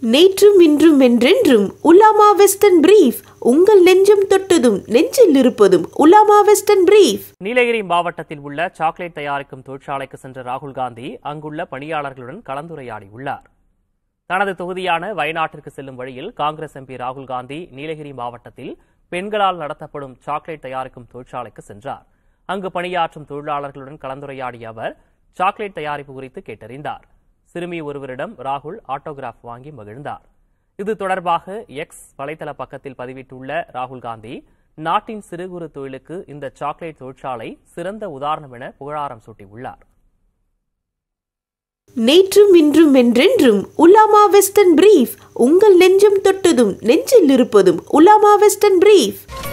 நேற்றும் இன்றும் என்றென்றும் உலாமா வெஸ்டர்ன் பிரீஃப் உங்கள் நெஞ்சம் தொட்டதும் நெஞ்சில் இருப்பதும் உலாமா வெஸ்டர்ன் பிரீஃப் நீலகிரி மாவட்டத்தில் உள்ள சாக்லேட் தயாரிக்கும் தொழிற்சாலைக்கு சென்ற ராகுல் காந்தி அங்குள்ள பணியாளர்களுடன் கலந்துரையாடியுள்ளார் தனது தொகுதியான வயநாட்டிற்கு செல்லும் வழியில் காங்கிரஸ் எம்பி ராகுல் காந்தி நீலகிரி மாவட்டத்தில் பெண்களால் நடத்தப்படும் சாக்லேட் தயாரிக்கும் தொழிற்சாலைக்கு சென்றார் அங்கு பணியாற்றும் தொழிலாளர்களுடன் கலந்துரையாடிய அவர் சாக்லேட் தயாரிப்பு குறித்து கேட்டறிந்தார் சிறுமி ஒருவரிடம் ராகுல் ஆட்டோகிராஃப் வாங்கி மகிழ்ந்தார் இது தொடர்பாக எக்ஸ் வலைதள பக்கத்தில் பதிவிட்டுள்ள ராகுல் காந்தி நாட்டின் சிறு குறு தொழிலுக்கு இந்த சாக்லேட் தொழிற்சாலை சிறந்த உதாரணம் என புகழாரம் சூட்டியுள்ளார் நேற்றும் இன்றும் என்றென்றும் உலாமா வெஸ்டர்ன் பிரீஃப் உங்கள் நெஞ்சம் தொட்டதும் நெஞ்சில் இருப்பதும் உலாமா வெஸ்டர்ன் பிரீஃப்